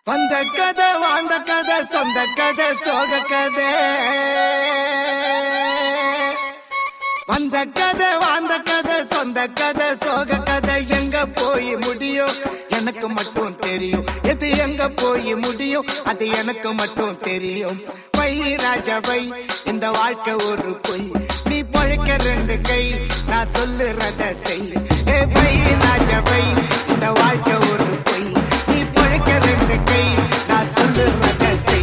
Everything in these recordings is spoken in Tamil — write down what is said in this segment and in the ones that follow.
வந்த கதை வாழ்ந்த கதை சொந்த கதை சோக கதை வந்த கதை வாழ்ந்த கதை சொந்த கதை சோக கதை எங்க போய் முடியும் எனக்கு மட்டும் தெரியும் எது எங்க போய் முடியும் அது எனக்கு மட்டும் தெரியும் வை ராஜா வை இந்த வாழ்க்கை ஒரு பொய் நீ பழைக்க ரெண்டு கை நான் சொல்லுறத செய் ஏ வை ராஜா வை இந்த வாழ்க்கை ஒரு பொய் நீ பழைக்க ரெண்டு கை நான் சொல்லுறத செய்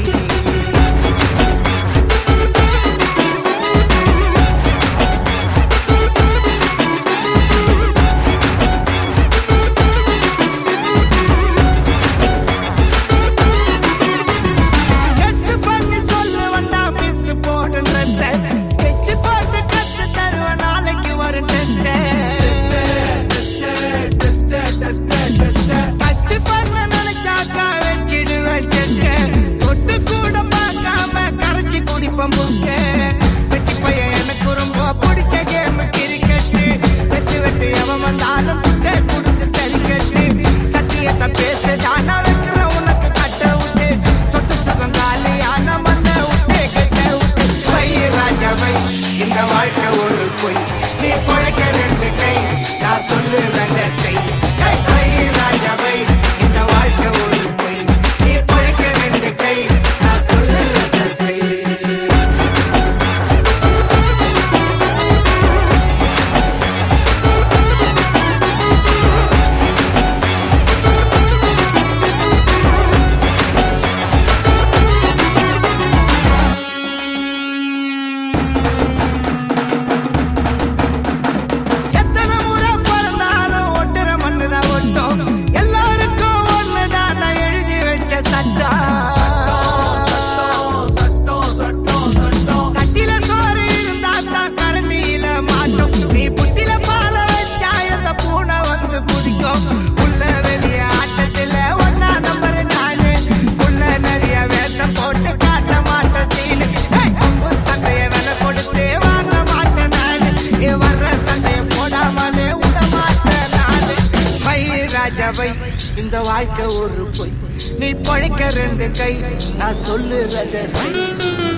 Yes பண்ணி சொல்லு வந்தா miss போடு dress. Sketch போட்டு கத்து தருவேன் நாளைக்கு வரும் test. Touch பண்ண நினைச்சாக்கா வச்சிடுவேன் check. தொட்டு கூட பார்க்காம கரைச்சு குடிப்பேன் book. வெட்டி பையன் எனக்கு ரொம்ப பிடிச்ச game cricket. வெட்டு வெட்டு எவன் வந்தாலும் துட்டை கொடுத்து சரி கட்டு. சத்தியத்தை பேசுடா, நான் வைக்கிற உனக்கு கட்ட விட்டு. சொத்து சுகம் காலியான மண்ணை விட்டு, கெட்ட விட்டு. வை ராஜா வை, இந்த வாழ்க்கை ஒரு பொய் நீ பொழைக்க ரெண்டு கை நான் சொல்லுறத செய் ஏய், வை ராஜா வை, இந்த வாழ்க்கை ஒரு பொய் நீ பொழைக்க ரெண்டு கை நான் சொல்லுறத செய் எத்தனை முறை பிறந்தாலும் ஒட்டுற மண்ணுதான் ஒட்டும் எல்லாருக்கும் ஒண்ணுதான் நான் எழுதி வச்ச சட்டம் சட்டில சோறு இருந்தா தான் கரண்டியில மாட்டும் நீ புட்டில பால வச்சா அந்த பூனை வந்து குதிக்கும் உள்ள வெளிய ஆட்டத்துல ஒன்னா நம்பர் நானு உள்ள நிறைய வேஷம் போட்டு காட்ட மாட்டேன் சீனு ஏய், அம்பு சண்டைய விலை கொடுத்து வாங்க மாட்டேன் நானு நீ வர்ற சண்டைய போடாமலே விட மாட்டேன் நானு வை ராஜாவை இந்த வாழ்க்கை ஒரு பொய் நீ பழைக்க ரெண்டு கை நான் சொல்லுறத செய்